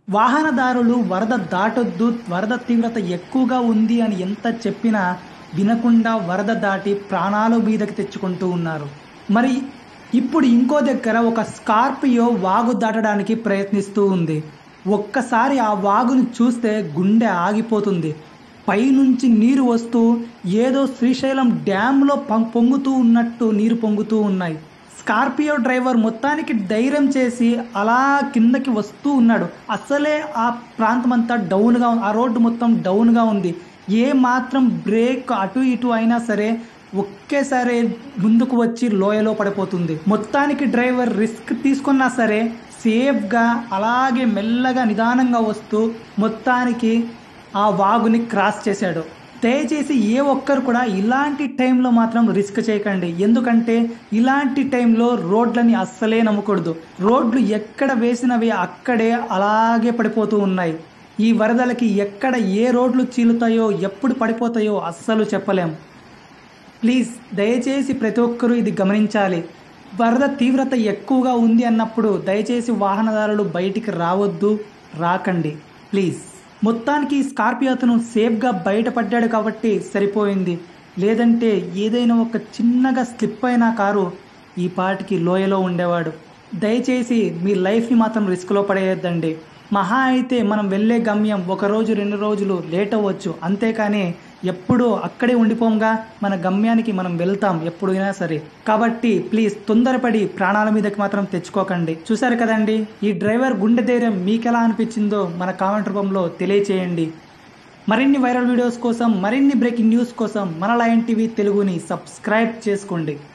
వాహనదారులు వరద దాటొద్దు వరద తీవ్రత ఎక్కువగా ఉంది అని ఎంత చెప్పినా వినకుండా వరద దాటి ప్రాణాలు మీదకి తెచ్చుకుంటూ ఉన్నారు మరి ఇప్పుడు ఇంకో దగ్గర ఒక స్కార్పియో వాగు దాటడానికి ప్రయత్నిస్తూ ఉంది ఒక్కసారి ఆ వాగును చూస్తే గుండె ఆగిపోతుంది పైనుంచి నీరు వస్తూ ఏదో శ్రీశైలం డ్యాంలో పం- పొంగుతూ ఉన్నట్టు నీరు పొంగుతూ ఉన్నాయి స్కార్పియో డ్రైవర్ మొత్తానికి ధైర్యం చేసి అలా కిందకి వస్తూ ఉన్నాడు అసలే ఆ ప్రాంతం అంతా డౌన్గా ఆ రోడ్డు మొత్తం డౌన్గా ఉంది ఏ మాత్రం బ్రేక్ అటు ఇటు అయినా సరే ఒకేసారి ముందుకు వచ్చి లోయలో పడిపోతుంది మొత్తానికి డ్రైవర్ రిస్క్ తీసుకున్నా సరే సేఫ్గా అలాగే మెల్లగా నిదానంగా వస్తూ మొత్తానికి ఆ వాగుని క్రాస్ చేశాడు దయచేసి ఏ ఒక్కరు కూడా ఇలాంటి టైంలో మాత్రం రిస్క్ చేయకండి ఎందుకంటే ఇలాంటి టైంలో రోడ్లని అస్సలే నమ్మకూడదు రోడ్లు ఎక్కడ వేసినవి అక్కడే అలాగే పడిపోతూ ఉన్నాయి ఈ వరదలకి ఎక్కడ ఏ రోడ్లు చీలుతాయో ఎప్పుడు పడిపోతాయో అస్సలు చెప్పలేం ప్లీజ్ దయచేసి ప్రతి ఒక్కరూ ఇది గమనించాలి వరద తీవ్రత ఎక్కువగా ఉంది అన్నప్పుడు దయచేసి వాహనదారులు బయటికి రావద్దు రాకండి ప్లీజ్ మొత్తానికి ఈ స్కార్పియో అతను సేఫ్గా బయటపడ్డాడు కాబట్టి సరిపోయింది లేదంటే ఏదైనా ఒక చిన్నగా స్లిప్ అయిన కారు ఈ పాటికి లోయలో ఉండేవాడు దయచేసి మీ లైఫ్ని మాత్రం రిస్క్లో పడేయొద్దండి మహా అయితే మనం వెళ్ళే గమ్యం ఒక రోజు రెండు రోజులు లేట్ అవ్వచ్చు అంతేకాని ఎప్పుడూ అక్కడే ఉండిపోంగా మన గమ్యానికి మనం వెళ్తాం ఎప్పుడైనా సరే కాబట్టి ప్లీజ్ తొందరపడి ప్రాణాల మీదకి మాత్రం తెచ్చుకోకండి చూసారు కదండి ఈ డ్రైవర్ గుండె ధైర్యం మీకెలా అనిపించిందో మన కామెంట్ రూపంలో తెలియచేయండి మరిన్ని వైరల్ వీడియోస్ కోసం మరిన్ని బ్రేకింగ్ న్యూస్ కోసం మన లయన్ టీవీ తెలుగుని సబ్స్క్రైబ్ చేసుకోండి